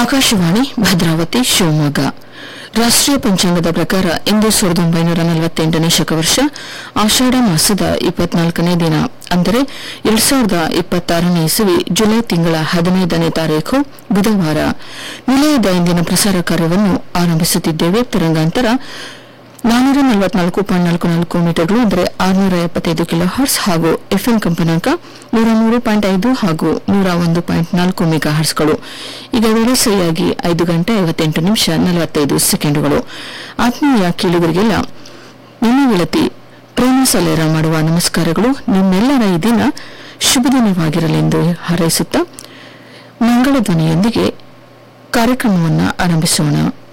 ಆಕಾಶವಾಣಿ ಭದ್ರಾವತಿ ಶಿವಮೊಗ್ಗ ರಾಷ್ಟ್ರೀಯ ಪಂಚಾಂಗದ ಪ್ರಕಾರ ಇಂದು ಸಾವಿರದ ಒಂಬೈನೂರ ನಲವತ್ತೆಂಟನೇ ಶಕವರ್ಷ ಆಷಾಢ ಮಾಸದ ಇಪ್ಪತ್ನಾಲ್ಕನೇ ದಿನ ಅಂದರೆ ಎರಡ್ ಸಾವಿರದ ಇಪ್ಪತ್ತಾರನೇ ಇಸವಿ ಜುಲೈ ತಿಂಗಳ ಹದಿನೈದನೇ ತಾರೀಖು ಬುಧವಾರ ನಿಲಯದ ಇಂದಿನ ಪ್ರಸಾರ ಕಾರ್ಯವನ್ನು ಆರಂಭಿಸುತ್ತಿದ್ದೇವೆ ತರಂಗಾಂತರ ನಾನ್ನೂರ ನಲವತ್ನಾಲ್ಕು ಪಾಯಿಂಟ್ ನಾಲ್ಕು ನಾಲ್ಕು ಮೀಟರ್ಗಳು ಅಂದರೆ ಆರುನೂರ ಎಪ್ಪತ್ತೈದು ಕಿಲೋ ಹರ್ಸ್ ಹಾಗೂ ಎಫ್ಎಂ ಕಂಪನಾಂಕ ನೂರ ಮೂರು ಪಾಯಿಂಟ್ ಐದು ಹಾಗೂ ನೂರ ಒಂದು ಪಾಯಿಂಟ್ ನಾಲ್ಕು ಮೆಗಾ ಹರ್ಸ್ಗಳು ಈಗ ವೇಳೆ ಸರಿಯಾಗಿ ಐದು ಗಂಟೆ ಐವತ್ತೆಂಟು ನಿಮಿಷ ನಲವತ್ತೈದು ಸೆಕೆಂಡುಗಳು ಆತ್ಮೀಯ ಕೇಳುಗರಿಗೆಲ್ಲ ನಿಮ್ಮ ಗೆಳತಿ ಪ್ರೇಮ ಸಲೇರ ಮಾಡುವ ನಮಸ್ಕಾರಗಳು ನಿಮ್ಮೆಲ್ಲರ ಈ ದಿನ ಶುಭ ದಿನವಾಗಿರಲೆಂದು ಹಾರೈಸುತ್ತಾ ಮಂಗಳ ಧ್ವನಿಯೊಂದಿಗೆ ಕಾರ್ಯಕ್ರಮವನ್ನು ಆರಂಭಿಸೋಣ